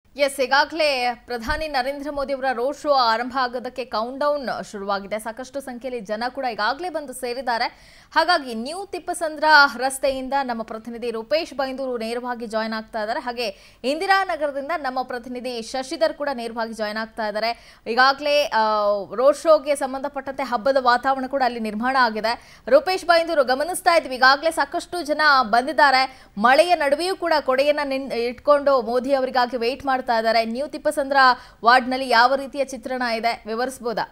S ಈಗಾಗಲೇ ಪ್ರಧಾನಿ ನರೇಂದ್ರ ಮೋದಿ ಅವರ ರೋಡ್ ಶೋ ಆರಂಭ ಆಗೋದಕ್ಕೆ ಕೌಂಟ್ ಡೌನ್ ಶುರುವಾಗಿದೆ ಸಾಕಷ್ಟು ಸಂಖ್ಯೆಯಲ್ಲಿ ಜನ ಕೂಡ ಈಗಾಗಲೇ ಬಂದು ಸೇರಿದ್ದಾರೆ ಹಾಗಾಗಿ ನ್ಯೂ ತಿಪ್ಪಸಂದ್ರ ರಸ್ತೆಯಿಂದ ನಮ್ಮ ಪ್ರತಿನಿಧಿ ರೂಪೇಶ್ ಬೈಂದೂರು ನೇರವಾಗಿ ಜಾಯ್ನ್ ಆಗ್ತಾ ಇದ್ದಾರೆ ಹಾಗೆ ಇಂದಿರಾನಗರದಿಂದ ನಮ್ಮ ಪ್ರತಿನಿಧಿ ಶಶಿಧರ್ ಕೂಡ ನೇರವಾಗಿ ಜಾಯ್ನ್ ಆಗ್ತಾ ಇದ್ದಾರೆ ಈಗಾಗಲೇ ರೋಡ್ ಶೋಗೆ ಸಂಬಂಧಪಟ್ಟಂತೆ ಹಬ್ಬದ ವಾತಾವರಣ ಕೂಡ ಅಲ್ಲಿ ನಿರ್ಮಾಣ ಆಗಿದೆ ರೂಪೇಶ್ ಬೈಂದೂರು ಗಮನಿಸ್ತಾ ಇದ್ವಿ ಈಗಾಗಲೇ ಸಾಕಷ್ಟು ಜನ ಬಂದಿದ್ದಾರೆ ಮಳೆಯ ನಡುವೆಯೂ ಕೂಡ ಕೊಡೆಯನ್ನ ನಿನ್ ಇಟ್ಕೊಂಡು ಮೋದಿ ಅವರಿಗಾಗಿ ವೆಯ್ಟ್ ಮಾಡ್ತಾ ಇದ್ದಾರೆ ನ್ಯೂ ತಿಪ್ಪಸಂದ್ರ ವಾರ್ಡ್ನಲ್ಲಿ ಯಾವ ರೀತಿಯ ಚಿತ್ರಣ ಇದೆ ವಿವರಿಸಬಹುದಾ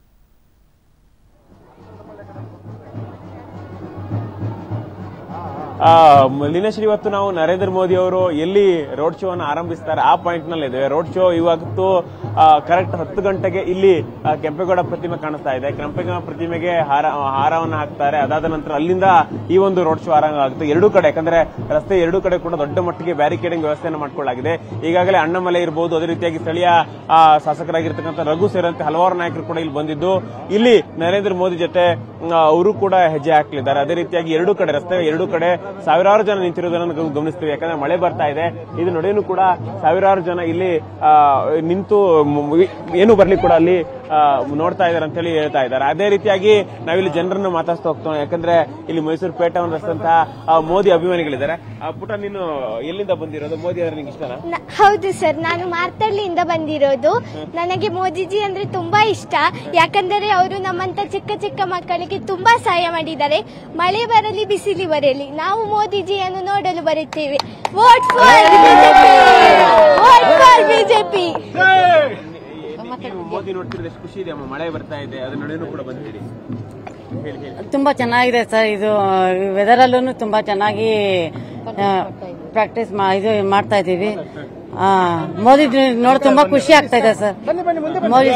ಆ, ಲೀನೇಶ್ವರಿ ಇವತ್ತು ನಾವು ನರೇಂದ್ರ ಮೋದಿ ಅವರು ಎಲ್ಲಿ ರೋಡ್ ಶೋ ಅನ್ನು ಆರಂಭಿಸ್ತಾರೆ ಆ ಪಾಯಿಂಟ್ ನಲ್ಲಿ ಇದ್ದೇವೆ ರೋಡ್ ಶೋ ಇವತ್ತು ಕರೆಕ್ಟ್ ಹತ್ತು ಗಂಟೆಗೆ ಇಲ್ಲಿ ಆ, ಕೆಂಪೇಗೌಡ ಪ್ರತಿಮೆ ಕಾಣಿಸ್ತಾ ಇದೆ ಕೆಂಪೇಗೌಡ ಪ್ರತಿಮೆಗೆ ಹಾರ ಹಾರವನ್ನು ಹಾಕ್ತಾರೆ ಅದಾದ ನಂತರ ಅಲ್ಲಿಂದ ಈ ಒಂದು ರೋಡ್ ಶೋ ಆರಂಭ ಆಗುತ್ತೆ ಎರಡೂ ಕಡೆ ಯಾಕಂದ್ರೆ ರಸ್ತೆ ಎರಡೂ ಕಡೆ ಕೂಡ ದೊಡ್ಡ ಮಟ್ಟಿಗೆ ಬ್ಯಾರಿಕೇಡಿಂಗ್ ವ್ಯವಸ್ಥೆಯನ್ನು ಮಾಡ್ಕೊಳ್ಳಲಾಗಿದೆ ಈಗಾಗಲೇ ಅಣ್ಣಮಲೆ ಇರಬಹುದು ಅದೇ ರೀತಿಯಾಗಿ ಸ್ಥಳೀಯ ಆ, ಶಾಸಕರಾಗಿರ್ತಕ್ಕಂಥ ರಘು ಸೇರಿದಂತೆ ಹಲವಾರು ನಾಯಕರು ಕೂಡ ಇಲ್ಲಿ ಬಂದಿದ್ದು ಇಲ್ಲಿ ನರೇಂದ್ರ ಮೋದಿ ಜೊತೆ ಆ, ಅವರು ಕೂಡ ಹೆಜ್ಜೆ ಹಾಕಲಿದ್ದಾರೆ ಅದೇ ರೀತಿಯಾಗಿ ಎರಡೂ ಕಡೆ ರಸ್ತೆ ಎರಡೂ ಕಡೆ ಸಾವಿರಾರು ಜನ ನಿಂತಿರುವುದನ್ನು ನಾವು ಗಮನಿಸ್ತೀವಿ ಯಾಕಂದ್ರೆ ಮಳೆ ಬರ್ತಾ ಇದೆ ಇದು ನಡೆಯಲು ಕೂಡ ಸಾವಿರಾರು ಜನ ಇಲ್ಲಿ ಆ, ನಿಂತು ಮ್- ಏನು ಬರ್ಲಿ ಕೂಡ ಅಲ್ಲಿ ಆ, ನೋಡ್ತಾ ಇದ್ದಾರೆ ಅಂತ ಹೇಳಿ ಹೇಳ್ತಾ ಇದ್ದಾರೆ ಅದೇ ರೀತಿಯಾಗಿ ನಾವಿಲ್ಲಿ ಜನರನ್ನು ಮಾತಾಡ್ತಾ ಹೋಗ್ತೋಣ ಯಾಕಂದ್ರೆ ಇಲ್ಲಿ ಮೈಸೂರು ಪೇಟವನ್ನು ರಸ್ತಂತಹ ಆ, ಮೋದಿ ಅಭಿಮಾನಿಗಳಿದ್ದಾರೆ ಆ, ಪುಟ ನೀನು ಎಲ್ಲಿಂದ ಬಂದಿರೋದು ಮೋದಿ ಅಂದ್ರೆ ನಿಂಗೆ ಇಷ್ಟನಾ ನ- ಹೌದು ಸರ್ ನಾನು ಮಾರ್ತಳ್ಳಿಯಿಂದ ಬಂದಿರೋದು ನನಗೆ ಮೋದಿಜಿ ಅಂದ್ರೆ ತುಂಬಾ ಇಷ್ಟ ಯಾಕಂದರೆ ಅವರು ನಮ್ಮಂತ ಚಿಕ್ಕ ಚಿಕ್ಕ ಮಕ್ಕಳಿಗೆ ತುಂಬಾ ಸಹಾಯ ಮಾಡಿದ್ದಾರೆ ಮಳೆ ಬರಲಿ ಬಿಸಿಲಿ ಬರಲಿ ನಾವು ಮೋದಿಜಿಯನ್ನು ನೋಡಲು ಬರುತ್ತೇವೆ vote for BJP vote for BJP ನೀವು ಮೋದಿ ನೋಡ್ತಿರೋದು ಎಷ್ಟು ಖುಷಿ ಇದೆ ಅಮ್ಮ ಮಳೆ ಬರ್ತಾ ಇದೆ ಅದ್ರ ನಡುವೆನೂ ಕೂಡ ಬಂದಿರಿ ಹೇಳಿ ಹೇಳಿ ತುಂಬಾ ಚೆನ್ನಾಗಿದೆ ಸರ್ ಇದು ವೆದರ್ ಅಲ್ಲೂ ತುಂಬಾ ಚೆನ್ನಾಗಿ ಪ್ರಾಕ್ಟೀಸ್ ಇದು ಮಾಡ್ತಾ ಇದ್ದೀವಿ ಆ, ಮೋದಿ ನೋಡಿ ತುಂಬಾ ಖುಷಿ ಆಗ್ತಾ ಇದೆ ಸರ್ ಮೋದಿ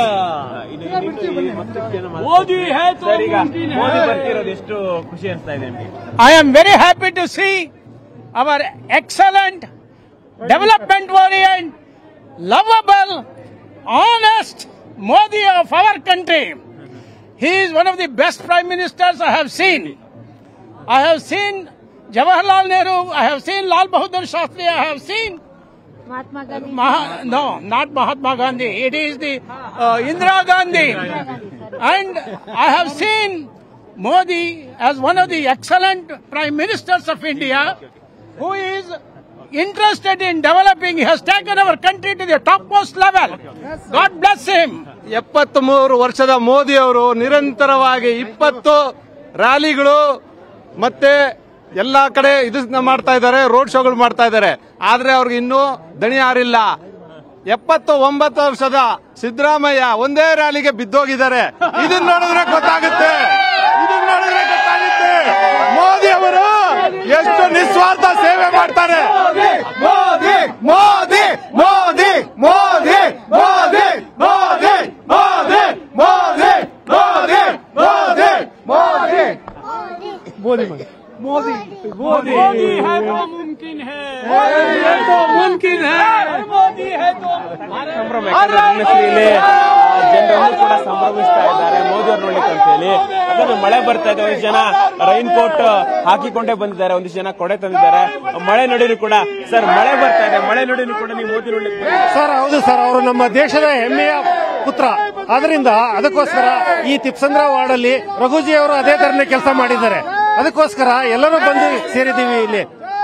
ಮೋದಿ ಸರ್ ಈಗ ಮೋದಿ ಬರ್ತಿರೋದು ಎಷ್ಟು ಖುಷಿ ಅನಿಸ್ತಾ ಇದೆ ನಿಮಗೆ I am very happy to see our excellent, development oriented, lovable, honest Modi of our country. He is one of the best prime ministers I have seen. I have seen Jawaharlal Nehru, I have seen Lal Bahadur Shastri, I have seen Maha, no, not Mahatma Gandhi. It is the uh, Indira Gandhi. And I have seen Modi as one of the excellent prime ministers of India who is interested in developing. He has taken our country to the topmost level. God bless him. ಎಪ್ಪತ್ತ್ ಮೂರು ವರ್ಷದ ಮೋದಿ ಅವರು ನಿರಂತರವಾಗಿ ಇಪ್ಪತ್ತು ರ್ಯಾಲಿಗಳು ಮತ್ತೆ ಎಲ್ಲಾ ಕಡೆ ಇದನ್ನ ಮಾಡ್ತಾ ಇದ್ದಾರೆ ರೋಡ್ ಶೋಗಳು ಮಾಡ್ತಾ ಇದ್ದಾರೆ ಆದ್ರೆ ಅವ್ರಿಗೆ ಇನ್ನೂ ದಣಿ ಯಾರಿಲ್ಲ ಎಪ್ಪತ್ತು ಒಂಬತ್ತು ವರ್ಷದ ಸಿದ್ದರಾಮಯ್ಯ ಒಂದೇ ರ್ಯಾಲಿಗೆ ಬಿದ್ದೋಗಿದ್ದಾರೆ ಇದನ್ನ ನೋಡಿದ್ರೆ ಗೊತ್ತಾಗುತ್ತೆ ಇದನ್ನ ನೋಡಿದ್ರೆ ಗೊತ್ತಾಗುತ್ತೆ ಮೋದಿ ಅವರು ಎಷ್ಟು ನಿಸ್ವಾರ್ಥ ಸೇವೆ ಮಾಡ್ತಾರೆ ಮೋದಿ ಮೋದಿ ಮೋದಿ ಮೋದಿ ಮೋದಿ ಮೋದಿ ಮೋದಿ ಮೋದಿ ಮೋದಿ ಮೋದಿ ಮೋದಿ ಮೋದಿ ಮೋದಿ ಮೋದಿ मोदी है तो मुमकिन है ये तो मुमकिन है मोदी है तो ಸಂಭ್ರಮ ಯಾಕಂದ್ರೆ ಲೀನೇಶ್ವರಿಯಲ್ಲಿ ಜನರನ್ನು ಕೂಡ ಸಂಭ್ರಮಿಸ್ತಾ ಇದ್ದಾರೆ ಮೋದಿ ಅವ್ರು ನೋಡ್ಲಿಕ್ಕೆ ಅಂತ ಹೇಳಿ ಯಾಕಂದ್ರೆ ಮಳೆ ಬರ್ತಾ ಇದೆ ಒಂದಿಷ್ಟು ಜನ ರೈನ್ ಕೋಟ್ ಹಾಕಿಕೊಂಡೇ ಬಂದಿದ್ದಾರೆ ಒಂದಿಷ್ಟು ಜನ ಕೊಡೆ ತಂದಿದ್ದಾರೆ ಮಳೆ ನೋಡಿದ್ರು ಕೂಡ ಸರ್ ಮಳೆ ಬರ್ತಾ ಇದೆ ಮಳೆ ನೋಡಿದ್ರು ಕೂಡ ನೀವು ಮೋದಿ ನೋಡ್ಲಿಕ್ಕೆ ಬಂದಿದ್ದೀರಾ? ಸರ್ ಹೌದು ಸರ್ ಅವರು ನಮ್ಮ ದೇಶದ ಹೆಮ್ಮೆಯ ಪುತ್ರ ಅದರಿಂದ ಅದಕ್ಕೋಸ್ಕರ ಈ ತಿಪ್ಸಂದ್ರ ವಾರ್ಡ್ ಅಲ್ಲಿ ರಘುಜಿ ಅವರು ಅದೇ ತರನೇ ಕೆಲಸ ಮಾಡಿದ್ದಾರೆ ಅದಕ್ಕೋಸ್ಕರ ಎಲ್ಲರೂ ಬಂದು ಸೇರಿದ್ದೀವಿ ಇಲ್ಲಿ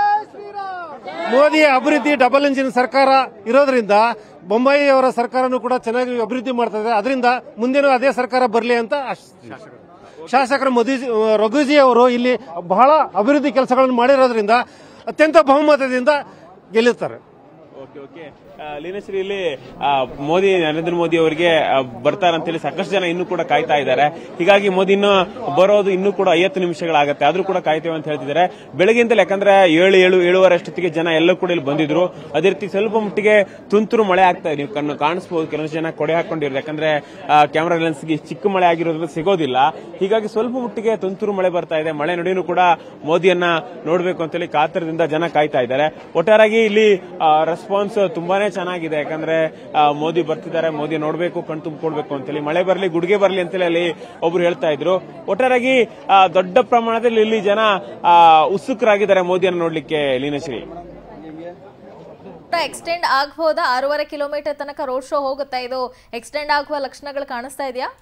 ಮೋದಿ ಅಭಿವೃದ್ಧಿ ಡಬಲ್ ಇಂಜಿನ್ ಸರ್ಕಾರ ಇರೋದ್ರಿಂದ ಬೊಂಬಾಯಿ ಅವರ ಸರ್ಕಾರನೂ ಕೂಡ ಚೆನ್ನಾಗಿ ಅಭಿವೃದ್ಧಿ ಮಾಡ್ತಾ ಇದೆ ಅದರಿಂದ ಮುಂದೇನೂ ಅದೇ ಸರ್ಕಾರ ಬರಲಿ ಅಂತ ಆಶಿಸ್ತೀನಿ. ಶಾಸಕರು ಮೋದಿ ರಘುಜಿ ಅವರು ಇಲ್ಲಿ ಬಹಳ ಅಭಿವೃದ್ಧಿ ಕೆಲಸಗಳನ್ನು ಮಾಡಿರೋದ್ರಿಂದ ಅತ್ಯಂತ ಬಹುಮತದಿಂದ ಗೆಲ್ಲುತ್ತಾರೆ ಓಕೆ ಓಕೆ ಆ, ಲೀನೇಶ್ವರಿ ಇಲ್ಲಿ ಆ, ಮೋದಿ ನರೇಂದ್ರ ಮೋದಿ ಅವರಿಗೆ ಬರ್ತಾರೆ ಅಂತೇಳಿ ಸಾಕಷ್ಟು ಜನ ಇನ್ನೂ ಕೂಡ ಕಾಯ್ತಾ ಇದ್ದಾರೆ ಹೀಗಾಗಿ ಮೋದಿ ಇನ್ನು ಬರೋದು ಇನ್ನೂ ಕೂಡ ಐವತ್ತು ನಿಮಿಷಗಳಾಗತ್ತೆ ಆದ್ರೂ ಕೂಡ ಕಾಯ್ತೇವೆ ಅಂತ ಹೇಳ್ತಿದ್ದಾರೆ ಬೆಳಗ್ಗೆಯಿಂದಲೇ ಯಾಕಂದ್ರೆ ಏಳು ಏಳು ಏಳುವರೆ ಅಷ್ಟೊತ್ತಿಗೆ ಜನ ಎಲ್ಲ ಕೂಡ ಇಲ್ಲಿ ಬಂದಿದ್ರು ಅದೇ ರೀತಿ ಸ್ವಲ್ಪ ಮಟ್ಟಿಗೆ ತುಂತುರು ಮಳೆ ಆಗ್ತಾ ಇದೆ ನೀವು ಕಣ್ಣು ಕಾಣಿಸಬಹುದು ಕೆಲವೊಂದು ಜನ ಕೊಡೆ ಹಾಕೊಂಡಿರೋ ಯಾಕಂದ್ರೆ ಕ್ಯಾಮರಾ ಲೆನ್ಸ್ಗೆ ಚಿಕ್ಕ ಮಳೆ ಆಗಿರೋದ್ರಿಂದ ಸಿಗೋದಿಲ್ಲ ಹೀಗಾಗಿ ಸ್ವಲ್ಪ ಮಟ್ಟಿಗೆ ತುಂತುರು ಮಳೆ ಬರ್ತಾ ಇದೆ ಮಳೆ ನಡುವೆನೂ ಕೂಡ ಮೋದಿಯನ್ನ ನೋಡಬೇಕು ಅಂತೇಳಿ ಕಾತರದಿಂದ ಜನ ಕಾಯ್ತಾ ಇದ್ದಾರೆ ಒಟ್ಟಾರಾಗಿ ಇಲ್ಲಿ ರೆಸ್ಪಾನ್ಸ್ ತುಂಬಾನೇ ಚೆನ್ನಾಗಿದೆ ಯಾಕಂದ್ರೆ ಆ, ಮೋದಿ ಬರ್ತಿದ್ದಾರೆ ಮೋದಿ ನೋಡಬೇಕು ಕಣ್ ತುಂಬಿಕೊಡ್ಬೇಕು ಅಂತೇಳಿ ಮಳೆ ಬರಲಿ ಗುಡ್ಗೆ ಬರಲಿ ಅಂತೇಳಿ ಅಲ್ಲಿ ಒಬ್ರು ಹೇಳ್ತಾ ಇದ್ರು ಒಟ್ಟಾರಾಗಿ ಆ, ದೊಡ್ಡ ಪ್ರಮಾಣದಲ್ಲಿ ಇಲ್ಲಿ ಜನ ಆ, ಉತ್ಸುಕರಾಗಿದ್ದಾರೆ ಮೋದಿಯನ್ನು ನೋಡ್ಲಿಕ್ಕೆ ಲೀನಶ್ರೀ ರೂಟ್ ಎಕ್ಸ್ಟೆಂಡ್ ಆಗಬಹುದಾ ಆರೂವರೆ ಕಿಲೋಮೀಟರ್ ತನಕ ರೋಡ್ ಶೋ ಹೋಗುತ್ತಾ ಇದು ಎಕ್ಸ್ಟೆಂಡ್ ಆಗುವ ಲಕ್ಷಣಗಳು ಕಾಣಿಸ್ತಾ ಇದೆಯಾ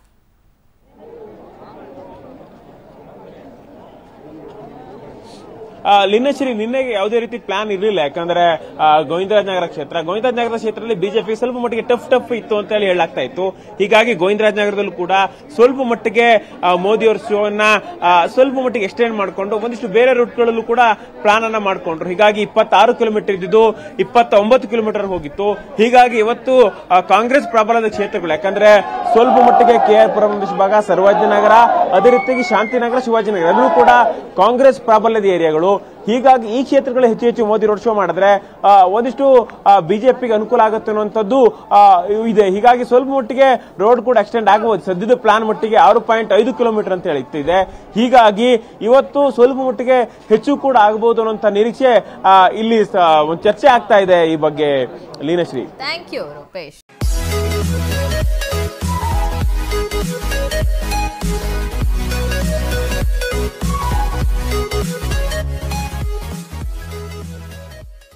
ಆ, ಲಿನ್ನಶ್ರೀ ನಿನ್ನೆಗೆ ಯಾವುದೇ ರೀತಿ ಪ್ಲಾನ್ ಇರಲಿಲ್ಲ ಯಾಕಂದ್ರೆ ಆ, ಗೋವಿಂದರಾಜನಗರ ಕ್ಷೇತ್ರ ಗೋವಿಂದರಾಜನಗರ ಕ್ಷೇತ್ರದಲ್ಲಿ ಬಿಜೆಪಿ ಸ್ವಲ್ಪ ಮಟ್ಟಿಗೆ ಟಫ್ ಟಫ್ ಇತ್ತು ಅಂತ ಹೇಳಿ ಹೇಳಲಾಗ್ತಾ ಇತ್ತು ಹೀಗಾಗಿ ಗೋವಿಂದರಾಜನಗರದಲ್ಲೂ ಕೂಡ ಸ್ವಲ್ಪ ಮಟ್ಟಿಗೆ ಆ, ಮೋದಿ ಅವರ ಶೋವನ್ನ ಆ, ಸ್ವಲ್ಪ ಮಟ್ಟಿಗೆ ಎಕ್ಸ್ಟೆಂಡ್ ಮಾಡಿಕೊಂಡು ಒಂದಿಷ್ಟು ಬೇರೆ ರೂಟ್ಗಳಲ್ಲೂ ಕೂಡ ಪ್ಲಾನ್ ಅನ್ನ ಮಾಡಿಕೊಂಡ್ರು ಹೀಗಾಗಿ ಇಪ್ಪತ್ತಾರು ಕಿಲೋಮೀಟರ್ ಇದ್ದಿದ್ದು ಇಪ್ಪತ್ತೊಂಬತ್ತು ಕಿಲೋಮೀಟರ್ ಹೋಗಿತ್ತು ಹೀಗಾಗಿ ಇವತ್ತು ಆ, ಕಾಂಗ್ರೆಸ್ ಪ್ರಬಲದ ಕ್ಷೇತ್ರಗಳು ಯಾಕಂದ್ರೆ ಸ್ವಲ್ಪ ಮಟ್ಟಿಗೆ ಕೆ ಆರ್ ಪುರಂ ಒಂದಿಷ್ಟು ಭಾಗ ಸರ್ವಜ್ಞನಗರ ಅದೇ ರೀತಿಯಾಗಿ ಶಾಂತಿನಗರ ಶಿವಾಜಿನಗರ ಎಲ್ಲರೂ ಕೂಡ ಕಾಂಗ್ರೆಸ್ ಪ್ರಾಬಲ್ಯದ ಏರಿಯಾಗಳು ಹೀಗಾಗಿ ಈ ಕ್ಷೇತ್ರಗಳು ಹೆಚ್ಚು ಹೆಚ್ಚು ಮೋದಿ ರೋಡ್ ಶೋ ಮಾಡಿದ್ರೆ ಆ, ಒಂದಿಷ್ಟು ಬಿಜೆಪಿಗೆ ಅನುಕೂಲ ಆಗುತ್ತೆ ಅನ್ನುವಂಥದ್ದು ಆ, ಇದೆ ಹೀಗಾಗಿ ಸ್ವಲ್ಪ ಮಟ್ಟಿಗೆ ರೋಡ್ ಕೂಡ ಎಕ್ಸ್ಟೆಂಡ್ ಆಗಬಹುದು ಸದ್ಯದ ಪ್ಲಾನ್ ಮಟ್ಟಿಗೆ ಆರು ಪಾಯಿಂಟ್ ಐದು ಕಿಲೋಮೀಟರ್ ಅಂತ ಹೇಳ್ತಿದೆ ಹೀಗಾಗಿ ಇವತ್ತು ಸ್ವಲ್ಪ ಮಟ್ಟಿಗೆ ಹೆಚ್ಚು ಕೂಡ ಆಗಬಹುದು ಅನ್ನುವಂಥ ನಿರೀಕ್ಷೆ ಆ, ಇಲ್ಲಿ ಸ- ಒಂದು ಚರ್ಚೆ ಆಗ್ತಾ ಇದೆ ಈ ಬಗ್ಗೆ ಲೀನಶ್ರೀ ಥ್ಯಾಂಕ್ ಯು ರೂಪೇಶ್